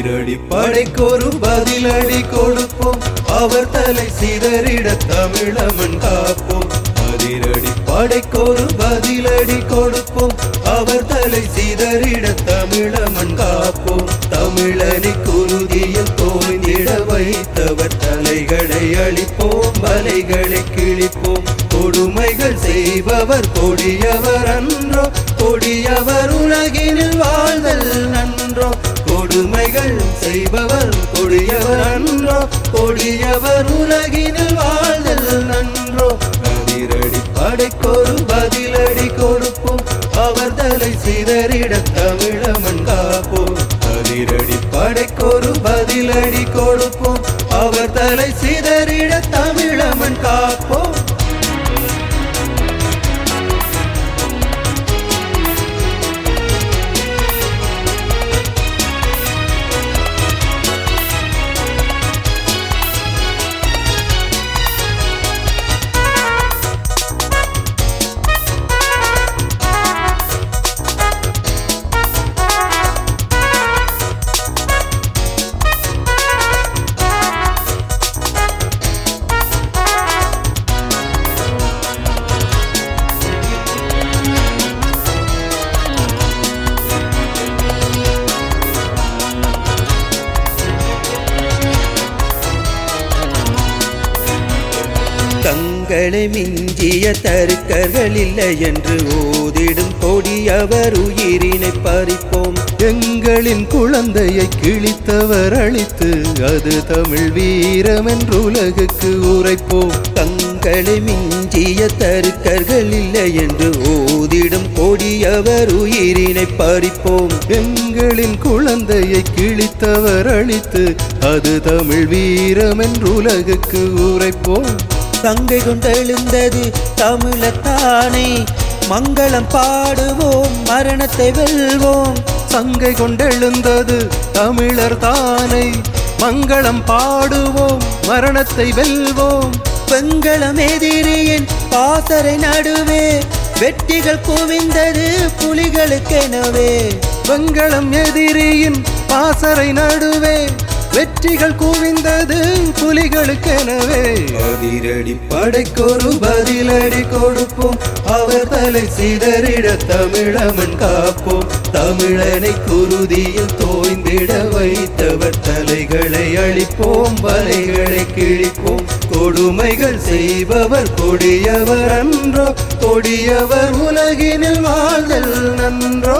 அதிரடி படைக்கொரு பதிலடி கொடுப்போம் அவர் தலை சிதறிட தமிழமன் காப்போம் அதிரடி படைக்கொரு பதிலடி கொடுப்போம் அவர் தலை சிதறிட தமிழமன் காப்போம் தமிழனை குருதியில் தோய்ந்திட வைத்தவர் தலைகளை அழிப்போம் வலைகளை கிழிப்போம் கொடுமைகள் செய்பவர் கொடியவர் அன்றோ கொடியவர் உலகினில் வாழ்தல் நன்றோ கொடுமைகள் செய்பவர் கொடியவர் அன்றோ கொடியவர் உலகினில் வாழ்தல் நன்றோ அதிரடி படைக்கொரு பதிலடி கொடுப்போம் அவர் தலை சிதறிட தமிழமன் காப்போம் அதிரடி படைக்கொரு பதிலடி கொடுப்போம் அவர் தலை சிதறிட தமிழமன் காப்போம் தங்களை மிஞ்சிய தருக்கர்கள் இல்லை என்று ஓதிடும் கொடியவர் உயிரினை பறிப்போம் எங்களின் குழந்தையை கிழித்தவர் அழித்து அது தமிழ் வீரம் என்று உலகுக்கு உரைப்போம் தங்களை மிஞ்சிய தருக்கர்கள் இல்லை என்று ஓதிடும் கொடியவர் உயிரினை பறிப்போம் எங்களின் குழந்தையை கிழித்தவர் அழித்து அது தமிழ் வீரம் என்று உலகுக்கு உரைப்போம் தங்கை கொண்டெழுந்தது தமிழத்தானே மங்களம் பாடுவோம் மரணத்தை வெல்வோம் சங்கை கொண்டெழுந்தது தமிழர் தானை மங்களம் பாடுவோம் மரணத்தை வெல்வோம் வெண்கலம் எதிரியின் பாசறை நடுவே வெட்டிகள் குவிந்தது புலிகளுக்கெனவே வெங்கலம் எதிரியின் பாசறை நடுவே வெற்றிகள் குவிந்தது புலிகளுக்கெனவே அதிரடி படைக்கொரு பதிலடி கொடுப்போம் அவர் தலை சிதறிட தமிழமன் காப்போம் தமிழனை குருதியில் தோய்ந்திட வைத்தவர் தலைகளை அழிப்போம் வலைகளை கிழிப்போம் கொடுமைகள் செய்பவர் கொடியவர் அன்றோ கொடியவர் உலகினில் வாழ்தல் நன்றோ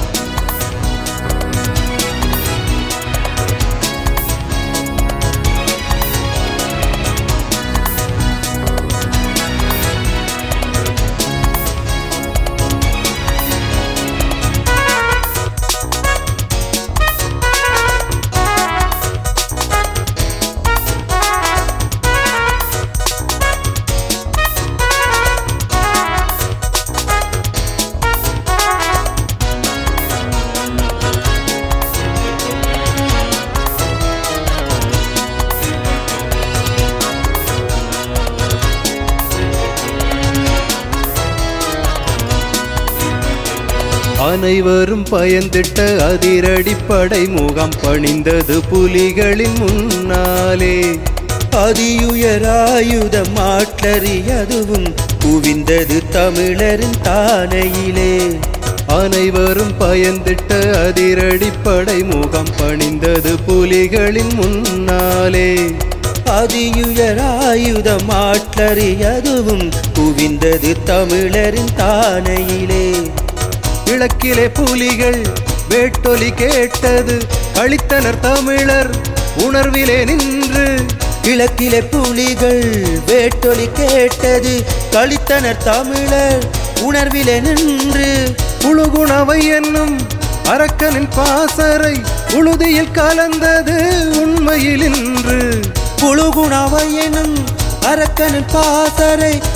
அனைவரும் பயந்திட்ட அதிரடிப்படை முகம் பணிந்தது புலிகளின் முன்னாலே அதியுயராயுதம் ஆற்றறி அதுவும் குவிந்தது தமிழரின் தானையிலே அனைவரும் பயந்திட்ட அதிரடிப்படை முகம் பணிந்தது புலிகளின் முன்னாலே அதியுயராயுதம் ஆற்றறி அதுவும் குவிந்தது தமிழரின் தானையிலே கிழக்கிலே புலிகள் வேட்டொலி கேட்டது அழித்தனர் தமிழர் உணர்விலே நின்று கிழக்கிலே புலிகள் வேட்டொலி கேட்டது கழித்தனர் தமிழர் உணர்விலே நின்று புழுகுணவை என்னும் அரக்கனின் பாசறை உழுதியில் கலந்தது உண்மையில் இன்று புழுகுணவை எனும் அரக்கனின் பாசறை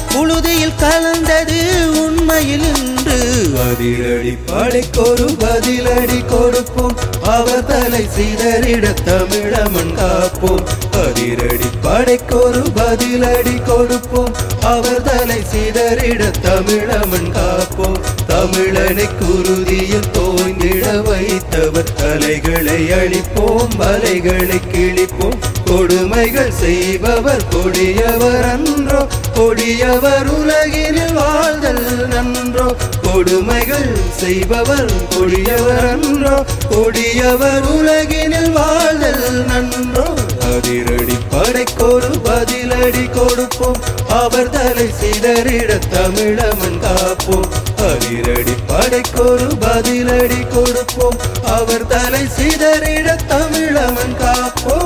புழுதியில் கலந்தது உண்மையில் இன்று அதிரடி படைக்கொரு பதிலடி கொடுப்போம் அவர் தலை சிதறிட தமிழமன் காப்போம் அதிரடி படைக்கொரு பதிலடி கொடுப்போம் அவர் தலை சிதறிட தமிழமன் காப்போம் தமிழனை குருதியில் தோய்ந்திட வைத்தவர் தலைகளை அழிப்போம் வலைகளை கிழிப்போம் கொடுமைகள் செய்பவர் கொடியவர் அன்றோ கொடியவர் உலகினில் வாழ்தல் நன்றோ கொடுமைகள் செய்பவர் கொடியவர் அன்றோ கொடியவர் உலகினில் வாழ்தல் நன்றோ அதிரடி படைக்கொரு பதிலடி கொடுப்போம் அவர் தலை சிதறிட தமிழமன் காப்போம் அதிரடி படைக்கொரு பதிலடி கொடுப்போம் அவர் தலை சிதறிட தமிழமன் காப்போம்